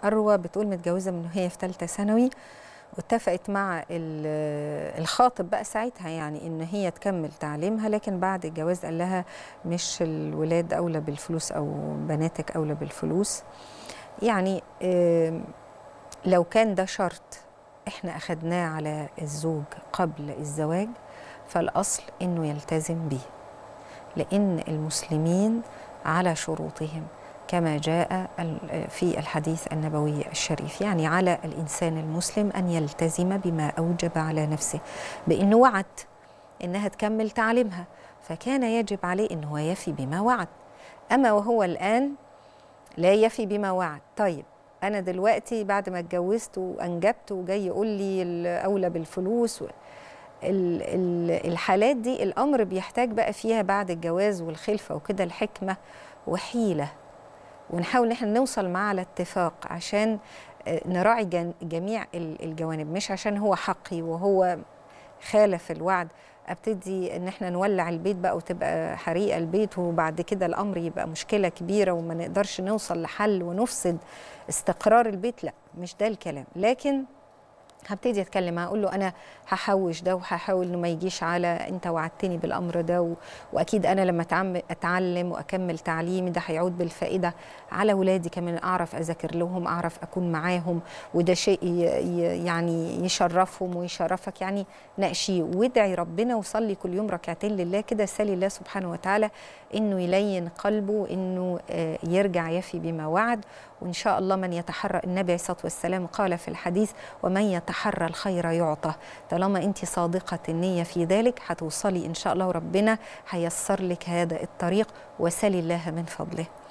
اروى بتقول متجوزه من وهي في ثالثه ثانوي واتفقت مع ال- الخاطب بقى ساعتها يعني ان هي تكمل تعليمها لكن بعد الجواز قال لها مش الولاد اولى بالفلوس او بناتك اولى بالفلوس يعني آم، لو كان ده شرط احنا اخدناه على الزوج قبل الزواج فالاصل انه يلتزم به لان المسلمين على شروطهم كما جاء ال- في الحديث النبوي الشريف يعني على الانسان المسلم ان يلتزم بما اوجب على نفسه بانه وعد انها تكمل تعليمها فكان يجب عليه انه هو يفي بما وعد اما وهو الان لا يفي بما وعد طيب انا دلوقتي بعد ما اتجوزت وانجبت وجاي يقول لي الاولى بالفلوس و... ال- ال- الحالات دي الامر بيحتاج بقى فيها بعد الجواز والخلفه وكده الحكمه وحيله ونحاول ان احنا نوصل معاه على اتفاق عشان آه، نراعي جن- جميع ال- الجوانب مش عشان هو حقي وهو خالف الوعد ابتدي ان احنا نولع البيت بقى وتبقى حريقه البيت وبعد كده الامر يبقى مشكله كبيره وما نقدرش نوصل لحل ونفسد استقرار البيت لا مش ده الكلام لكن هبتدي اتكلم معاه اقول له انا هحوش ده وهحاول انه ما يجيش على انت وعدتني بالامر ده و... واكيد انا لما أتعم- اتعلم واكمل تعليمي ده هيعود بالفائده على ولادي كمان اعرف اذاكر لهم اعرف اكون معاهم وده شيء ي... ي... يعني يشرفهم ويشرفك يعني ناقشيه وادعي ربنا وصلي كل يوم ركعتين لله كده سالي الله سبحانه وتعالى انه يلين قلبه انه آه، يرجع يفي بما وعد وان شاء الله من يتحرى النبي عليه الصلاه والسلام قال في الحديث ومن يتحرى الخير يعطى طالما انت صادقه النيه في ذلك هتوصلي ان شاء الله وربنا هيسر لك هذا الطريق وسلي الله من فضله